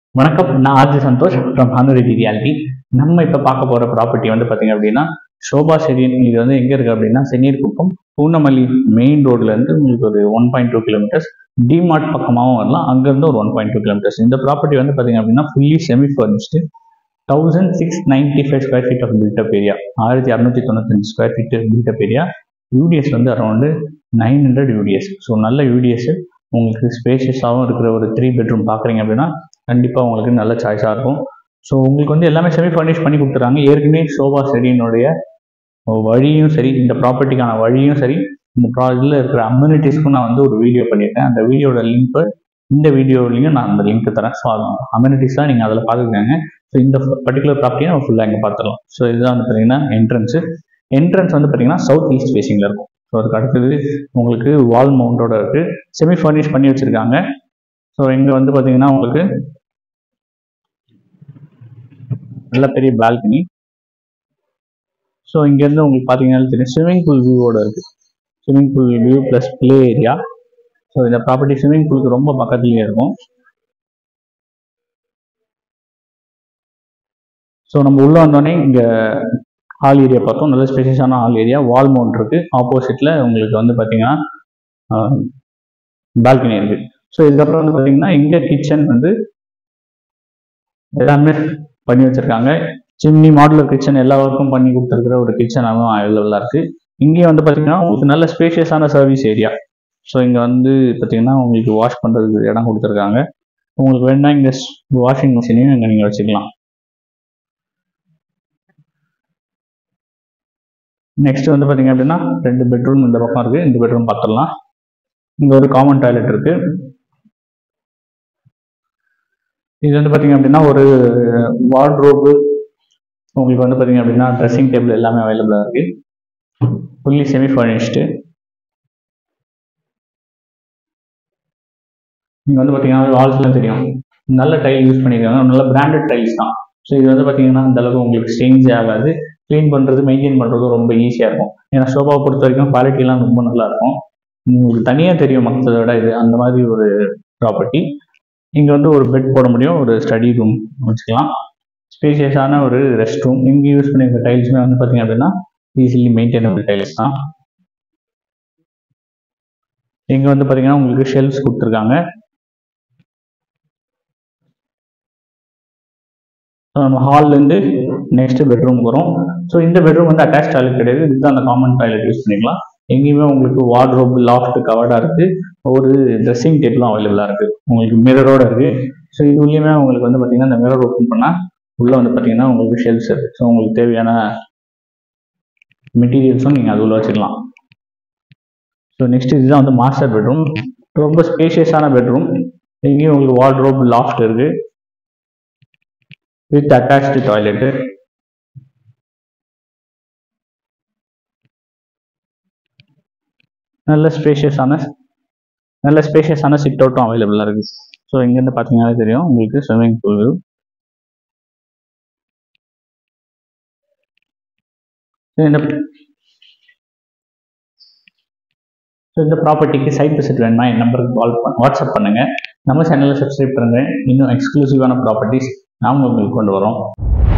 வணக்கம் நான் R G Santhosh from ஹானுரிதி ரியாலிட்டி நம்ம இப்போ பார்க்க போகிற ப்ராப்பர்ட்டி வந்து பார்த்தீங்க அப்படின்னா சோபா செரியன் இது வந்து எங்கே இருக்குது அப்படின்னா சென்னீர் குப்பம் பூனமல்லி மெயின் ரோட்லேருந்து உங்களுக்கு ஒரு one point two kilometres DMart பக்கமாகவும் வரலாம் அங்கேருந்து ஒரு ஒன் பாயிண்ட் டூ கிலோமீட்டர்ஸ் இந்த ப்ராப்பர்ட்டி வந்து பார்த்தீங்க அப்படின்னா fully semi furnished thousand six ninety five square feet of buildup area ஆயிரத்தி அறுநூத்தி தொண்ணூத்தஞ்சு square feet buildup area UDS வந்து around nine hundred UDS so நல்ல யூடிஎஸ் உங்களுக்கு ஸ்பேஷியஸாகவும் இருக்கிற ஒரு த்ரீ பெட்ரூம் பார்க்குறீங்க அப்படின்னா கண்டிப்பாக உங்களுக்கு நல்ல சாய்ஸாக இருக்கும் ஸோ உங்களுக்கு வந்து எல்லாமே செமி ஃபர்னிஷ் பண்ணி கொடுத்துறாங்க ஏற்கனவே சோபா செடியினுடைய வழியும் சரி இந்த ப்ராப்பர்ட்டிக்கான வழியும் சரி இந்த ப்ரா இதில் இருக்கிற அம்யூனிட்டிஸ்க்கும் நான் வந்து ஒரு வீடியோ பண்ணியிருக்கேன் அந்த வீடியோட லிங்க்கு இந்த வீடியோலையும் நான் அந்த லிங்க் தரேன் ஸோ அம்யூனிட்டிஸ் தான் நீங்கள் அதில் பார்த்துக்கோங்க ஸோ இந்த பர்டிகுலர் ப்ராப்பர்ட்டியை நம்ம ஃபுல்லாக இங்கே பார்த்துடலாம் ஸோ இதுதான் வந்து பார்த்தீங்கன்னா என்ட்ரன்ஸு என்ட்ரன்ஸ் வந்து பார்த்தீங்கன்னா சவுத் ஈஸ்ட் ஃபேஸிங்கில் இருக்கும் ஸோ அதுக்கு அடுத்தது உங்களுக்கு வால் மவுண்டோட இருக்குது செமி ஃபர்னிஷ் பண்ணி வச்சுருக்காங்க ஸோ இங்கே வந்து பார்த்தீங்கன்னா உங்களுக்கு நல்ல பெரிய பால்கனி ஸோ இங்கேருந்து உங்களுக்கு பார்த்தீங்கன்னா தெரியும் ஸ்விம்மிங் பூல் வியூவோட இருக்குது swimming pool view plus play area so இந்த ப்ராப்பர்ட்டி ஸ்விம்மிங் பூலுக்கு ரொம்ப பக்கத்துலேயே இருக்கும் ஸோ நம்ம உள்ளே வந்தோடனே இங்கே ஹால் ஏரியா பார்த்தோம் நல்ல ஸ்பெஷியஸான ஹால் ஏரியா வால் மவுண்ட் இருக்குது ஆப்போசிட்டில் உங்களுக்கு வந்து பார்த்தீங்கன்னா பால்கனி இருக்குது ஸோ இதுக்கப்புறம் வந்து பார்த்தீங்கன்னா இங்கே கிச்சன் வந்து எல்லாமே பண்ணி வச்சுருக்காங்க சிம்னி மாடுலர் கிச்சன் எல்லா ஒர்க்கும் பண்ணி கொடுத்துருக்குற ஒரு கிச்சனாகவும் அவைலபிளாக இருக்குது இங்கே வந்து பார்த்தீங்கன்னா உங்களுக்கு நல்ல ஸ்பேஷியஸான சர்வீஸ் ஏரியா ஸோ இங்கே வந்து பார்த்தீங்கன்னா உங்களுக்கு வாஷ் பண்ணுறதுக்கு இடம் கொடுத்துருக்காங்க உங்களுக்கு வேணா இங்கே வாஷிங் மிஷினையும் இங்கே நீங்கள் வச்சுக்கலாம் நெக்ஸ்ட் வந்து பார்த்தீங்க அப்படின்னா ரெண்டு பெட்ரூம் இந்த பக்கம் இருக்குது இந்த பெட்ரூம் பார்த்துடலாம் இங்கே ஒரு காமன் டாய்லெட் இருக்குது இது வந்து பார்த்தீங்க அப்படின்னா ஒரு வார்ட்ரோபு உங்களுக்கு வந்து பார்த்தீங்க அப்படின்னா ட்ரெஸ்ஸிங் டேபிள் எல்லாமே அவைலபிளாக இருக்குது ஃபுல்லி செமி ஃபர்னிஷ்டு நீங்கள் வந்து பார்த்தீங்கன்னா வால்ஸ்லாம் தெரியும் நல்ல டைல் யூஸ் பண்ணியிருக்காங்க நல்ல பிராண்டட் டைல்ஸ் தான் ஸோ இது வந்து பார்த்தீங்கன்னா அந்த அளவுக்கு உங்களுக்கு ஸ்டெயின்ஸே ஆகாது க்ளீன் பண்ணுறது மெயின்டைன் பண்ணுறதும் ரொம்ப ஈஸியாக இருக்கும் ஏன்னா சோபாவை பொறுத்த வரைக்கும் குவாலிட்டிலாம் ரொம்ப நல்லா இருக்கும் உங்களுக்கு தனியாக தெரியும் மற்றதை விட இது அந்த மாதிரி ஒரு ப்ராப்பர்ட்டி இங்கே வந்து ஒரு பெட் போட முடியும் ஒரு ஸ்டடி ரூம் வச்சுக்கலாம் ஸ்பேசியஸான ஒரு ரெஸ்ட் ரூம் இங்கே யூஸ் பண்ணியிருக்க டைல்ஸுமே வந்து பார்த்தீங்க அப்படின்னா ஈஸிலி மெயின்டைனபிள் டைல்ஸ் தான் இங்கே வந்து பார்த்தீங்கன்னா உங்களுக்கு ஷெல்ஃப்ஸ் கொடுத்துருக்காங்க நம்ம ஹால்லேருந்து நெக்ஸ்ட் பெட்ரூம் வரும் ஸோ இந்த பெட்ரூம் வந்து அட்டாச் டாய்லெட் கிடையாது இதுதான் அந்த காமன் டாய்லெட் யூஸ் பண்ணிக்கலாம் எங்கேயுமே உங்களுக்கு வார்ட்ரோப் லாஃப்ட் கவர்டாக இருக்குது ஒரு ட்ரெஸ்ஸிங் டேபிளும் அவைலபிளாக இருக்குது உங்களுக்கு மிரரோட இருக்குது ஸோ இது உள்ளேயுமே உங்களுக்கு வந்து பார்த்தீங்கன்னா இந்த மிரர் ஓப்பன் பண்ணால் உள்ளே வந்து பார்த்தீங்கன்னா உங்களுக்கு ஷெல்ஃப்ஸ் இருக்குது ஸோ உங்களுக்கு தேவையான மெட்டீரியல்ஸும் நீங்கள் அது உள்ள வச்சுக்கலாம் ஸோ நெக்ஸ்ட் இதுதான் வந்து மாஸ்டர் பெட்ரூம் ரொம்ப ஸ்பேஷியஸான பெட்ரூம் எங்கேயும் உங்களுக்கு வார்ட்ரோப் லாஃப்ட் இருக்குது வித் அட்டாச்டு டாய்லெட்டு நல்ல ஸ்பேஷியஸான நல்ல ஸ்பேஷியஸான சிட் அவுட்டும் அவைலபிளாக இருக்குது ஸோ இங்கேருந்து பார்த்தீங்கன்னா தெரியும் உங்களுக்கு ஸ்விம்மிங் பூல் இந்த ஸோ இந்த ப்ராப்பர்ட்டிக்கு சைட் விசிட் வேணுமா என் நம்பருக்கு கால் பண்ண வாட்ஸ்அப் பண்ணுங்கள் நம்ம சேனலில் சப்ஸ்கிரைப் பண்ணுங்கள் இன்னும் எக்ஸ்க்ளூசிவான ப்ராப்பர்ட்டிஸ் நாங்கள் உங்களுக்கு கொண்டு வரோம்